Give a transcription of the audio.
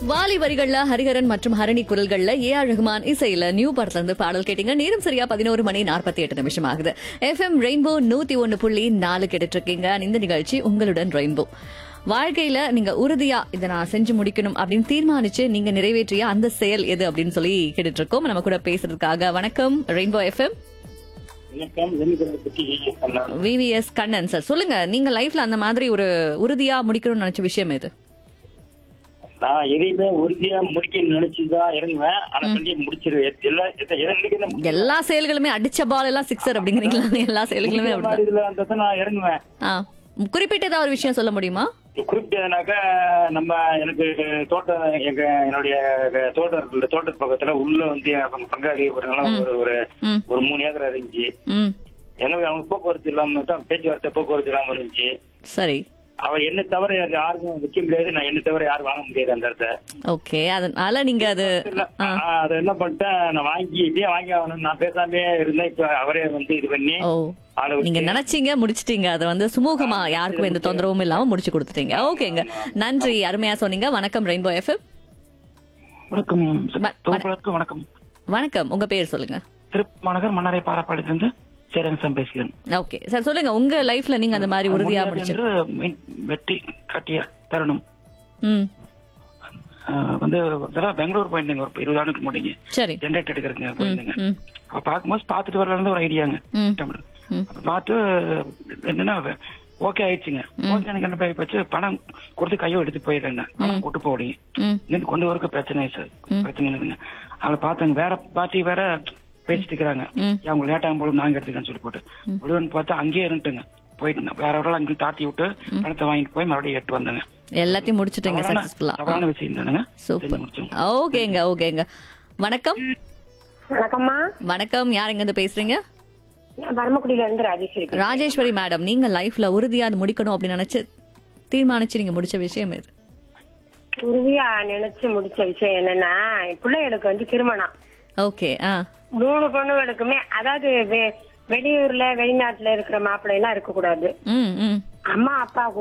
வாலி வரிகள்ல ஹரிஹரன் மற்றும் ஹரணி குரல்கள்ல ஏ ஆர் ரஹ்மான் இசையில நியூ படத்துல இருந்து பாடல் கேட்டீங்க நேரம் சரியா பதினோரு மணி நாற்பத்தி எட்டு நிமிஷம் ஆகுது எஃப்எம் ரெயின்போ நூத்தி ஒன்னு புள்ளி நாலு கேட்டுட்டு இருக்கீங்க இந்த நிகழ்ச்சி உங்களுடன் ரெயின்போ வாழ்க்கையில நீங்க உறுதியா இதை நான் செஞ்சு முடிக்கணும் அப்படின்னு தீர்மானிச்சு நீங்க நிறைவேற்றிய அந்த செயல் எது அப்படின்னு சொல்லி கேட்டுட்டு இருக்கோம் நம்ம கூட பேசுறதுக்காக வணக்கம் ரெயின்போ எஃப்எம் வணக்கம் வெண்ணிக்கடலை பற்றி பண்ணலாம் விவிஎஸ் கண்ணன் சார் சொல்லுங்க நீங்க லைஃப்ல அந்த மாதிரி ஒரு உறுதியா முடிக்கணும்னு நினைச்ச விஷயம் எது நான் எதையுமே உறுதியா முடிக்கணும்னு நினைச்சுதான் இறங்குவேன் ஆனா சொல்லி முடிச்சிருவேன் எல்லா எதை- எதை நினைக்கிறேன் எல்லா செயல்களுமே அடிச்ச பால் எல்லாம் சிக்ஸர் அப்படிங்கிறீங்களா எல்லா செயல்களுமே முடிக்கிற அப்படிதான் மாதிரி இதுல அந்த இதை நான் இறங்குவேன் ஆ குறிப்பிட்ட ஏதாவது ஒரு விஷயம் சொல்ல முடியுமா குறிப்பிட்டதுனாக்கா நம்ம எனக்கு தோட்டம் எங்க என்னுடைய தோட்டம் இருக்குல்ல தோட்டத்து பக்கத்துல உள்ள வந்து அவங்க பங்காளி ஒரு நல்ல ஒரு ஒரு ம் ஒரு மூணு ஏக்கர் இருந்துச்சு ம் எனக்கு அவங்க போக்குவரத்து இல்லாம தான் பேச்சுவார்த்தை போக்குவரத்து இல்லாம இருந்துச்சு சரி அவ என்ன தவிர யாருக்கும் விற்க முடியாது நான் என்ன தவிர யாரும் வாங்க முடியாது அந்த இடத்த ஓகே அதனால நீங்க அது இல்ல, ஆ, அதை என்ன பண்ணிட்டேன் நான் வாங்கி இதே வாங்கி ஆகணும் நான் பேசாமே இருந்தேன் இப்ப அவரே வந்து இது பண்ணி ஓ ஆளை நீங்க விட்டு நினைச்சீங்க முடிச்சிட்டீங்க அதை வந்து சுமூகமா யாருக்கும் எந்த தொந்தரவும் இல்லாம முடிச்சு கொடுத்துட்டீங்க ஓகேங்க நன்றி அருமையா சொன்னீங்க வணக்கம் ரெயின்போ எஃப்எம் வணக்கம் வ- தொகுப்பாளருக்கு வணக்கம் வணக்கம் உங்க பேர் சொல்லுங்க திருப்பமாநகர் மன்னரை பாராப்பாளையத்திலிருந்து சேரன்சம் பேசுகிறேன் ஓகே சார் சொல்லுங்க உங்க லைஃப்ல நீங்க அந்த மாதிரி உறுதியா முடியாது முடிச்சு என்று மின் வெட்டி காட்டிய தருணம் ம் அஹ், வந்து இதெல்லாம் பெங்களூர் போயிருந்தேங்க ஒரு இருபது ஆண்டுக்கு முன்னாடிங்க சரி ஜென்ரேட் எடுக்கிறதுங்க போயிருந்தேங்க ம் அப்ப பார்க்கும்போது பார்த்துட்டு வரல ஒரு ஐடியாங்க ம் தமிழ். ம். அப்ப பார்த்து என்னன்னா ஓகே ஆயிடுச்சுங்க ஓகே எனக்கு என்ன போய் வச்சு பணம் கொடுத்து கையோ எடுத்து போயிடுறேங்க பணம் கொண்டு போடுங்க ம் இங்க கொண்டு வரக்கு பிரச்சனை சார் பிரச்சனை இல்லைங்க அவளை பார்த்தாங்க வேற பார்ட்டி வேற பேசிட்டு இருக்கிறாங்க ம். அவங்க லேட் ஆகும் போது நாங்க எடுத்துக்கன்னு சொல்லி போட்டு விடுவன்னு பார்த்தா அங்கேயே இருந்துட்டுங்க போயிட்டு வேற ஒரு அங்கே தாத்தி விட்டு பணத்தை வாங்கிட்டு போய் மறுபடியும் எட்டு வந்தாங்க எல்லாத்தையும் முடிச்சிட்டீங்க தவறான சக்சஸ்ஃபுல்லா தவறான விஷயம் தானுங்க சூப்பர் முடிச்சோம் ஓகேங்க ஓகேங்க வணக்கம் வணக்கம்மா வணக்கம் யார் எங்க இருந்து பேசுறீங்க நான் பரமக்குடியில இருந்து ராஜேஸ்வரி ராஜேஸ்வரி மேடம் நீங்க லைஃப்ல உறுதியா அது முடிக்கணும் அப்படின்னு நினைச்சு தீர்மானிச்சு நீங்க முடிச்ச விஷயம் எது உறுதியா நினைச்சு முடிச்ச விஷயம் என்னன்னா என் பிள்ளைகளுக்கு வந்து திருமணம் ஓகே ஆ மூணு பொண்ணுகளுக்குமே அதாவது வெ- வெளியூர்ல வெளிநாட்டுல இருக்கிற மாப்பிள்ளை எல்லாம் இருக்க கூடாது ம் ம் அம்மா அப்பா